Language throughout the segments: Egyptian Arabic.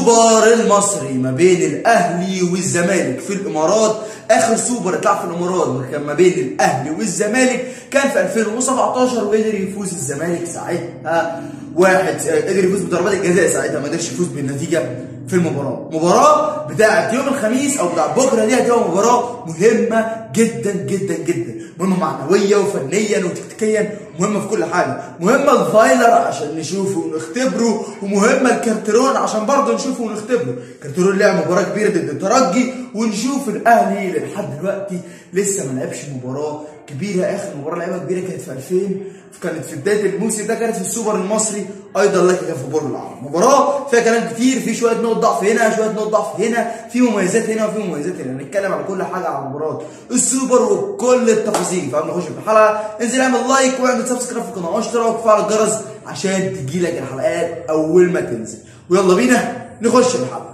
السوبر المصري ما بين الاهلي والزمالك في الامارات اخر سوبر اتلعب في الامارات كان ما بين الاهلي والزمالك كان في 2017 وقدر يفوز الزمالك ساعتها واحد قدر يفوز بضربات الجزاء ساعتها ما قدرش يفوز بالنتيجه في المباراه مباراه بتاعه يوم الخميس او بتاع بكره دي هتبقى مباراه مهمه جدا جدا جدا مهمه معنويه وفنيا وتكتيكيا مهمه في كل حاجه مهمه الفايلر عشان نشوفه ونختبره ومهمه الكارترون عشان برضه نشوفه ونختبره كارترون لعب مباراه كبيره ضد الترجي ونشوف الاهلي لحد دلوقتي لسه ما لعبش مباراه كبيره اخر مباراه لعبها كبيره كانت في 2000 كانت في بدايه الموسم ده كانت في السوبر المصري ايضا لك كان في برج العرب مباراه فيها كلام كتير في شويه نقط ضعف هنا شويه نقط ضعف هنا في مميزات هنا وفي مميزات هنا هنتكلم على كل حاجه على مباراه السوبر وكل التفاصيل فقبل ما نخش في الحلقه انزل اعمل لايك واعمل سبسكرايب في القناه واشترك وفعل الجرس عشان تجيلك الحلقات اول ما تنزل ويلا بينا نخش في الحلقه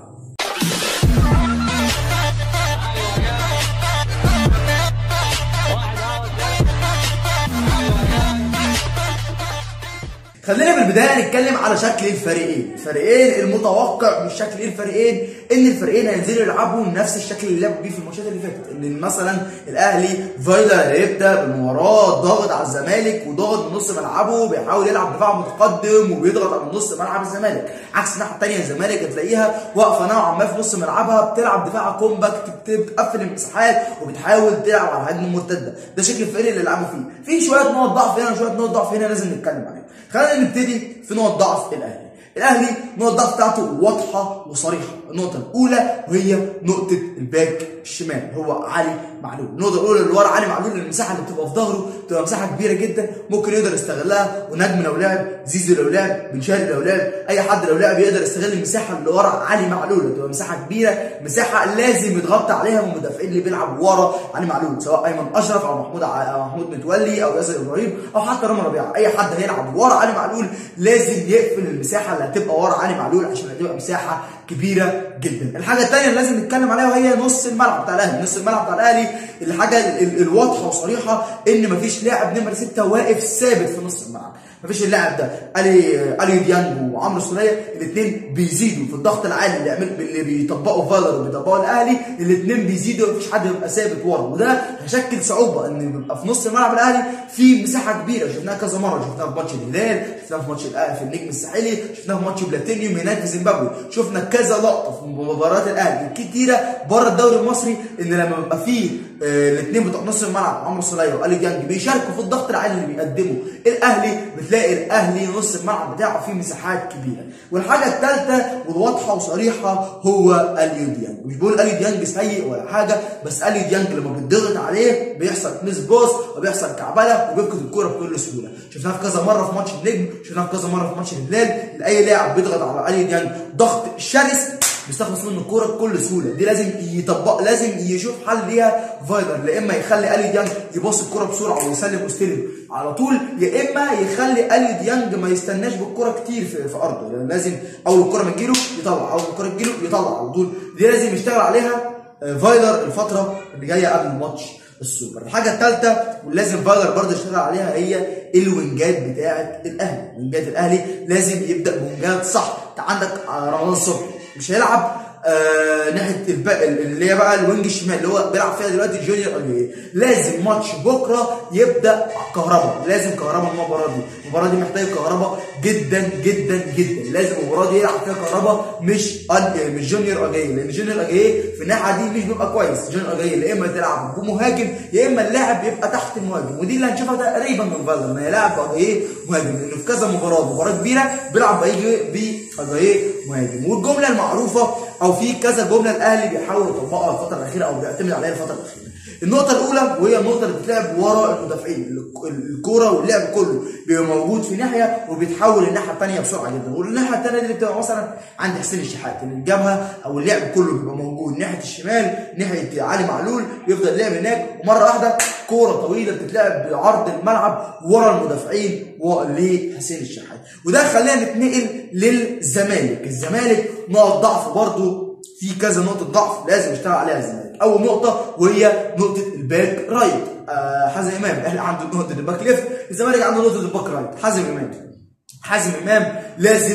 خلينا في البدايه نتكلم على شكل الفريقين، الفريقين المتوقع من شكل الفريقين ان الفريقين هينزلوا يلعبوا نفس الشكل اللي لعبوا بيه في الماتشات اللي فاتت، ان مثلا الاهلي فايلر هيبدا بالمباراه ضاغط على الزمالك وضاغط من نص ملعبه بيحاول يلعب دفاع متقدم وبيضغط على نص ملعب الزمالك، عكس الناحيه الثانيه الزمالك هتلاقيها واقفه نوعا ما في نص ملعبها بتلعب دفاع كومباكت بتقفل المساحات وبتحاول تلعب على الهجمه المرتده، ده شكل الفريق اللي لعبوا فيه، في شويه نقط ضعف هنا وشويه نقط ضعف هنا لازم نتكلم عليها. خلينا نبتدي في نقط ضعف الاهلي الاهلي نقط الضعف بتاعته واضحه وصريحه النقطه الاولى وهي نقطه الباك الشمال هو علي معلول النقطه الاولى اللي ورا علي معلول المساحه اللي بتبقى في ظهره بتبقى مساحه كبيره جدا ممكن يقدر يستغلها ونجم لو لعب زيزو لو لعب بن شرقي لو لعب اي حد لو لعب يقدر يستغل المساحه اللي ورا علي معلول بتبقى مساحه كبيره مساحه لازم يتغطى عليها من المدافعين اللي بيلعبوا ورا علي معلول سواء ايمن اشرف او محمود ع... محمود متولي او ياسر ابراهيم او حتى رامي ربيعه اي حد هيلعب ورا علي معلول لازم يقفل المساحه اللي هتبقى ورا علي معلول عشان هتبقى مساحه كبيره جدا الحاجه الثانيه اللي لازم نتكلم عليها وهي نص الملعب بتاع الاهلي نص الملعب بتاع الاهلي الحاجه الواضحه وصريحه ان مفيش لاعب نمره 6 واقف ثابت في نص الملعب مفيش اللاعب ده علي علي ديانج وعمرو السوليه الاثنين بيزيدوا في الضغط العالي اللي عمل اللي بيطبقوا فالر وبيطبقوا الاهلي الاثنين بيزيدوا مفيش حد بيبقى ثابت ورا وده هيشكل صعوبه ان بيبقى في نص الملعب الاهلي في مساحه كبيره شفناها كذا مره شفناها في ماتش الهلال شفناها في ماتش في النجم الساحلي شفناها في ماتش بلاتينيوم هناك في زيمبابوي شفنا كذا لقطه في مباريات الاهلي كتيره بره الدوري المصري ان لما بيبقى فيه آه الاثنين بتوع نص الملعب عمرو السوليه وعلي ديانج بيشاركوا في الضغط العالي اللي بيقدمه الاهلي بتلاقي الاهلي نص الملعب بتاعه فيه مساحات كبيره والحاجه الثالثه والواضحه وصريحه هو اليو ديانج مش بقول اليو ديانج سيء ولا حاجه بس اليو ديانج لما بيتضغط عليه بيحصل ميس بوس وبيحصل كعبله وبيفقد الكوره بكل سهوله شفناها في كذا مره في ماتش النجم شفناها في كذا مره في ماتش الهلال اي لاعب بيضغط على اليو ديانج ضغط شرس بيستخلص منه الكوره بكل سهوله دي لازم يطبق لازم يشوف حل ليها فايلر يا اما يخلي الي ديانج يباص الكوره بسرعه ويسلم استلم على طول يا اما يخلي الي ديانج ما يستناش بالكوره كتير في, في ارضه يعني لازم اول الكوره ما تجيله يطلع اول الكوره تجيله يطلع على طول دي لازم يشتغل عليها فايلر الفتره اللي جايه قبل الماتش السوبر الحاجه الثالثه ولازم فايلر برضه يشتغل عليها هي الوينجات بتاعه الاهلي وينجات الاهلي لازم يبدا بوينجات صح انت عندك رمضان صبحي مش هيلعب آه ناحيه اللي هي بقى الوينج الشمال اللي هو بيلعب فيها دلوقتي جونيور اجاي لازم ماتش بكره يبدا كهرباء لازم كهرباء المباراه دي المباراه دي محتاجه كهرباء جدا جدا جدا لازم المباراه دي يلعب فيها كهرباء مش مش جونيور اجاي لان جونيور اجاي في الناحيه دي مش بيبقى كويس جونيور اجاي يا اما تلعب بمهاجم يا اما اللاعب يبقى تحت المهاجم ودي اللي هنشوفها تقريبا من فالر ان يلاعب اجاي مهاجم لانه في كذا مباراه مباراه كبيره بيلعب باجاي باجاي مهاجم والجمله المعروفه او في كذا جمله الاهلي بيحاول يطبقها الفتره الاخيره او بيعتمد عليها الفتره الاخيره النقطة الأولى وهي النقطة اللي بتلعب ورا المدافعين، الكورة واللعب كله بيبقى موجود في ناحية وبيتحول للناحية الثانية بسرعة جدا، والناحية الثانية دي اللي بتبقى مثلا عند حسين الشحات اللي الجبهة أو اللعب كله بيبقى موجود ناحية الشمال ناحية علي معلول يفضل لعب هناك ومرة واحدة كورة طويلة بتتلعب بعرض الملعب ورا المدافعين لحسين الشحات، وده خلينا نتنقل للزمالك، الزمالك نقط ضعف برضه في كذا نقطة ضعف لازم يشتغل عليها الزمالك، أول نقطة وهي نقطة الباك رايت، آه حازم إمام، الأهلي عنده نقطة الباك ليفت، الزمالك عنده نقطة الباك رايت، حازم إمام. حازم إمام لازم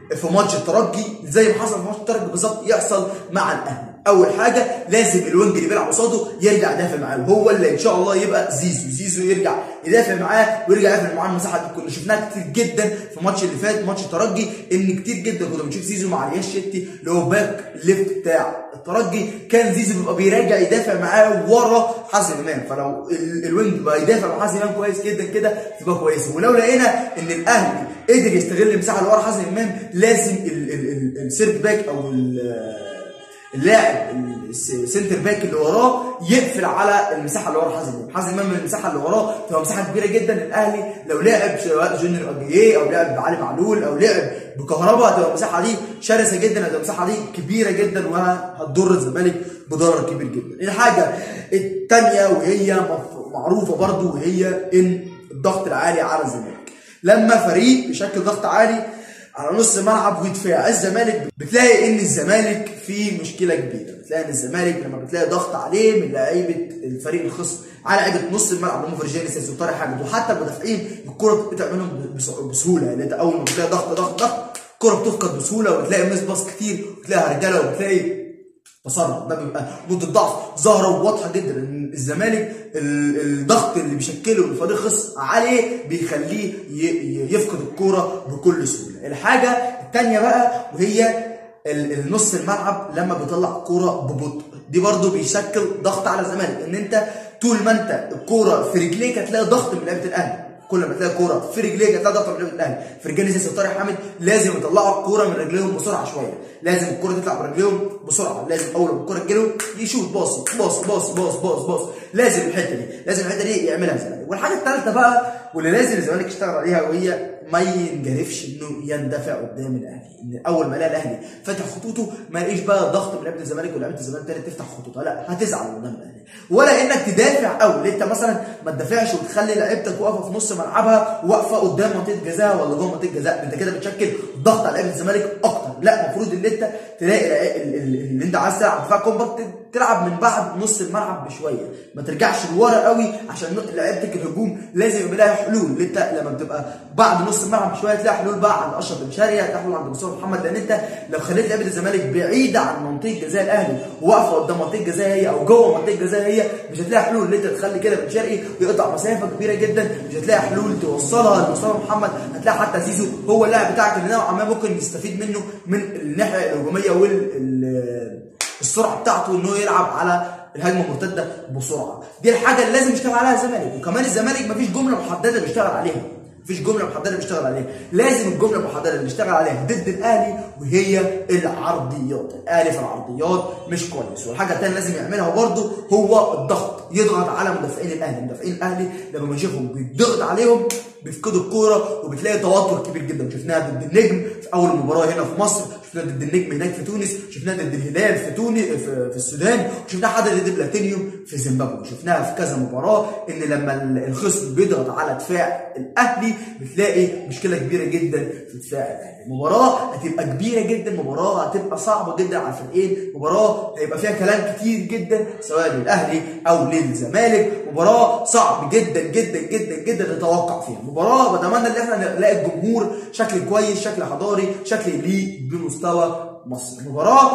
في ماتش الترجي زي ما حصل في ماتش الترجي بالظبط يحصل مع الاهلي اول حاجه لازم الوينج اللي بيلعب قصاده يرجع يدافع معاه وهو اللي ان شاء الله يبقى زيزو زيزو يرجع يدافع معاه ويرجع يقفل معاه المساحه دي كلها شفناها كتير جدا في الماتش اللي فات ماتش الترجي ان كتير جدا كنا بنشوف زيزو مع رياش شتي اللي هو باك ليفت بتاع الترجي كان زيزو بيبقى بيراجع يدافع معاه ورا حازم امام فلو الوينج بقى يدافع مع حازم امام كويس جدا كده تبقى كويسه ولو لقينا ان الاهلي قدر يستغل المساحه اللي ورا حازم امام لازم السيرت باك او اللاعب السنتر باك اللي وراه يقفل على المساحه اللي ورا حازم امام حازم امام المساحه اللي وراه تبقى مساحه كبيره جدا الاهلي لو لعب سواء جونيور اجيه او لعب بعلي معلول او لعب بكهرباء هتبقى المساحه دي شرسه جدا هتبقى المساحه دي كبيره جدا وهتضر الزمالك بضرر كبير جدا الحاجه الثانيه وهي معروفه برضو وهي ان الضغط العالي على الزمالك لما فريق بيشكل ضغط عالي على نص ملعب ودفاع الزمالك بتلاقي ان الزمالك فيه مشكله كبيره بتلاقي ان الزمالك لما بتلاقي ضغط عليه من لعيبه الفريق الخصم على لعيبه نص الملعب اللي هم فرجاني سيسي وطارق حامد وحتى المدافعين الكره بتتقطع منهم بسهوله يعني انت اول ما بتلاقي ضغط ضغط ضغط الكره بتفقد بسهوله وبتلاقي مس باص كتير وتلاقي رجاله وبتلاقي تسرع ده بيبقى نقطه ضعف ظاهره وواضحه جدا ان الزمالك الضغط اللي بيشكله الفريق خصم عليه بيخليه يفقد الكوره بكل سهوله الحاجه الثانيه بقى وهي النص الملعب لما بيطلع كوره ببطء دي برضو بيشكل ضغط على الزمالك ان انت طول ما انت الكوره في رجليك هتلاقي ضغط من لعيبه الاهلي كل ما تلاقي كوره في رجليك هتلاقي ضغط من لعيبه الاهلي فرجاني سيسي وطارق حامد لازم يطلعوا الكوره من رجليهم بسرعه شويه لازم الكوره تطلع من رجليهم بسرعه لازم اول ما الكوره تجيله يشوط باص باص باص باص باص باص لازم الحته دي لازم الحته دي يعملها الزمالك والحاجه الثالثه بقى واللي لازم الزمالك يشتغل عليها وهي ما ينجرفش انه يندفع قدام الاهلي ان اول ما الاقي الاهلي فاتح خطوطه ما يلاقيش بقى ضغط من لعيبه الزمالك ولاعيبه الزمالك تاني تفتح خطوطها لا هتزعل قدام الاهلي ولا انك تدافع قوي انت مثلا ما تدافعش وتخلي لعيبتك واقفه في نص ملعبها واقفه قدام منطقه جزاء ولا جوه منطقه جزاء انت كده بتشكل ضغط على لعيبه الزمالك اكتر لا المفروض ان انت تلاقي اللي انت عايز تلعب دفاع كومباكت تلعب من بعد نص الملعب بشويه ما ترجعش لورا قوي عشان لعيبتك الهجوم لازم يبقى لها حلول اللي انت لما بتبقى بعد نص الملعب بشويه تلاقي حلول بقى عند اشرف بن شرقي هتلاقي حلول عند مصطفى محمد لان انت لو خليت لعيبه الزمالك بعيده عن منطقه جزاء الاهلي واقفه قدام منطقه جزاء هي او جوه منطقه جزاء هي مش هتلاقي حلول اللي انت تخلي كده بن شرقي يقطع مسافه كبيره جدا مش هتلاقي حلول توصلها لمصطفى محمد هتلاقي حتى زيزو هو اللاعب بتاعك اللي نوعا ما ممكن يستفيد منه من الناحيه الهجوميه والسرعه بتاعته ان هو يلعب على الهجمه المرتده بسرعه دي الحاجه اللي لازم يشتغل عليها الزمالك وكمان الزمالك مفيش جمله محدده بيشتغل عليها مفيش جمله محدده بيشتغل عليها لازم الجمله المحدده اللي يشتغل عليها ضد الاهلي وهي العرضيات الاهلي في العرضيات مش كويس والحاجه الثانيه لازم يعملها برده هو الضغط يضغط على مدافعين الاهلي مدافعين الاهلي لما بنشوفهم بيضغط عليهم بيفقدوا الكوره وبتلاقي توتر كبير جدا شفناها ضد النجم في اول مباراه هنا في مصر شفناها ضد النجم هناك في تونس شفناها ضد الهلال في تونس في, في السودان وشفناها حتى ضد بلاتينيوم في زيمبابوي شفناها في كذا مباراه ان لما الخصم بيضغط على دفاع الاهلي بتلاقي مشكله كبيره جدا في دفاع الاهلي مباراه هتبقى كبيره جدا مباراه هتبقى صعبه جدا على الفريقين مباراه هيبقى فيها كلام كتير جدا سواء للاهلي او للزمالك مباراه صعب جدا جدا جدا جدا نتوقع فيها مباراه بتمنى ان احنا نلاقي الجمهور شكل كويس شكل حضاري شكل يليق بمستوى مصر مباراه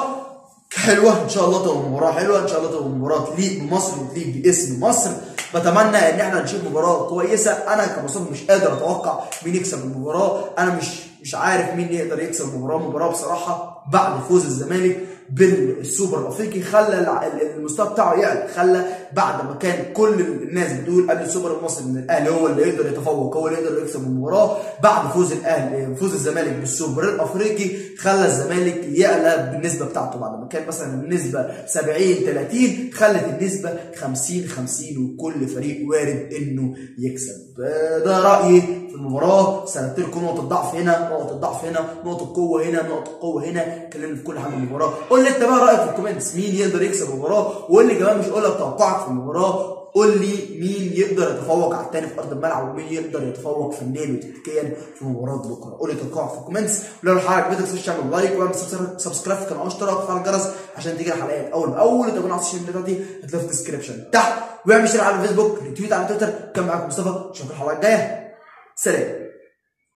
حلوه ان شاء الله تبقى مباراه حلوه ان شاء الله تبقى مباراه تليق بمصر وتليق باسم مصر بتمنى ان احنا نشوف مباراه كويسه انا كمصطفى مش قادر اتوقع مين يكسب المباراه انا مش مش عارف مين يقدر يكسب المباراه مباراه بصراحه بعد فوز الزمالك بالسوبر الافريقي خلى المستوى بتاعه يعلى خلى بعد ما كان كل الناس بتقول قبل السوبر المصري ان الاهلي هو اللي يقدر يتفوق هو اللي يقدر يكسب المباراه بعد فوز الاهلي فوز الزمالك بالسوبر الافريقي خلى الزمالك يعلى بالنسبه بتاعته بعد ما كان مثلا النسبه 70 30 خلت النسبه 50 50 وكل فريق وارد انه يكسب ده رايي في المباراه سردت لكم نقطه ضعف هنا نقطه ضعف هنا نقطه قوه هنا نقطه قوه هنا اتكلمنا في كل حاجه في المباراه قول لي انت بقى رايك في الكومنتس مين يقدر يكسب المباراه وقول لي كمان مش قول لك توقعك في المباراه قول لي مين يقدر يتفوق على الثاني في ارض الملعب ومين يقدر يتفوق فنيا وتكتيكيا في مباراه بكره قول لي توقعك في الكومنتس ولو الحلقه عجبتك تنساش تعمل لايك واعمل سبسكرايب في القناه واشتراك وفعل الجرس عشان تيجي الحلقات اول باول وتابعونا على السوشيال ميديا دي هتلاقيها في الديسكربشن تحت واعمل شير على الفيسبوك ريتويت على تويتر كان معاكم مصطفى اشوفكم الحلقه الجايه سلام